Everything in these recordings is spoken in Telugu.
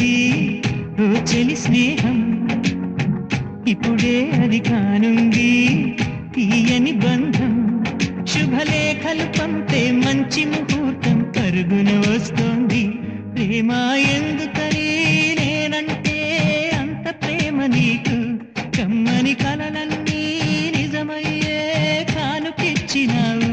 ఓ చెలి స్నేహం ఇప్పుడే అది కానుంది తీయని బంధం శుభలేఖలు పంపే మంచి ముహూర్తం పరుగున వస్తోంది ప్రేమ ఎందుకని నేనంటే అంత ప్రేమ నీకు కమ్మని కలలన్నీ నిజమయ్యే కానుకిచ్చినావు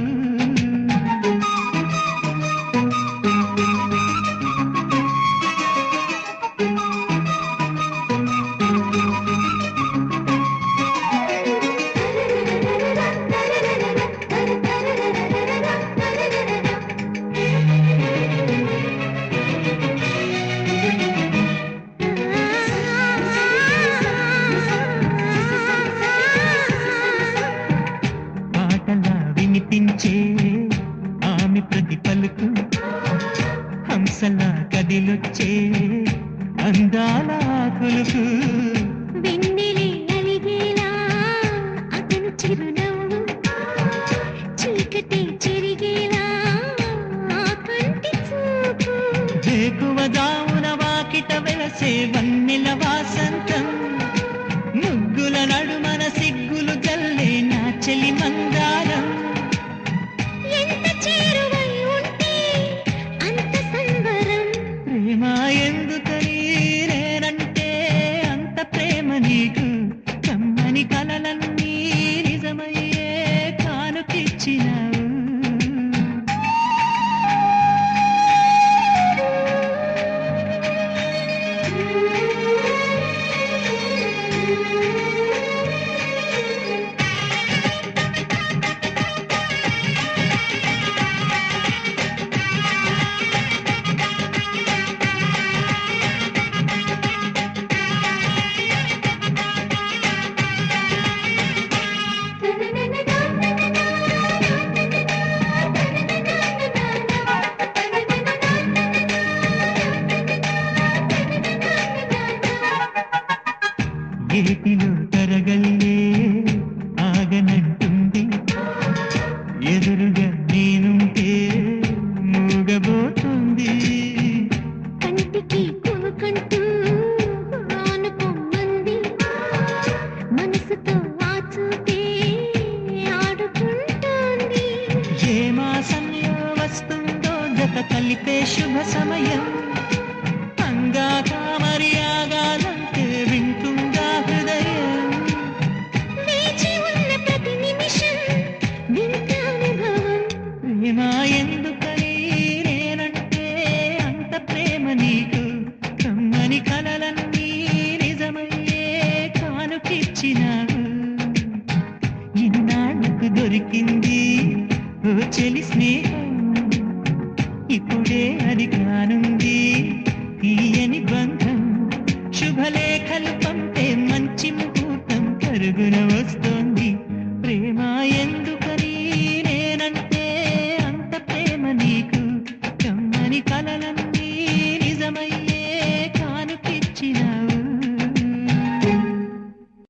పాటలా వినిపించే ఆమె ప్రతి పలుకు హంసలా కదిలొచ్చే అందాల కొలుకు వెన్నెలే అలిగేలా అతను చిరునవ్వు చీకటి చెరిగేలా ఆ కంటి చూపు వేకువ దామున వాకిట వెలసే వన్నెల వాసంతం ముగ్గుల నడుమన సిగ్గులు జల్లే నా చెలి మందారం ఎంత చేరువై ఉంటే అంత సంబరం ప్రేమ ఎందుకని నేనంటే అంత ప్రేమ నీకు కమ్మని కలలన్నీ నిజమయ్యే కానుకిచ్చినావు ఏటిలో తరగల్లే ఆగనంటుంది ఎదురుగా నేనుంటే మూగబోతుంది కంటికి కొనుకంటూ ఆనుకోమంది మనసుతో ఆచూతే ఆడుకుంటోంది ఏ మాసంలో వస్తుందో జత కలిపే శుభ సమయం అంగాక మరి ఆగాలంటే వింటుందా హృదయం వేచి ఉన్న ప్రతి నిమిషం వింత అనుభవం ప్రేమ ఎందుకని నేనంటే అంత ప్రేమ నీకు కమ్మని కలలన్నీ నిజమయ్యే కానుకిచ్చినావు ఇన్నాళ్ళకు దొరికింది ఓ చెలి స్నేహం ఇప్పుడే అది కానుంది తీయని బంధం శుభలేఖలు పంపే మంచి ముహూర్తం కరుగున వస్తూ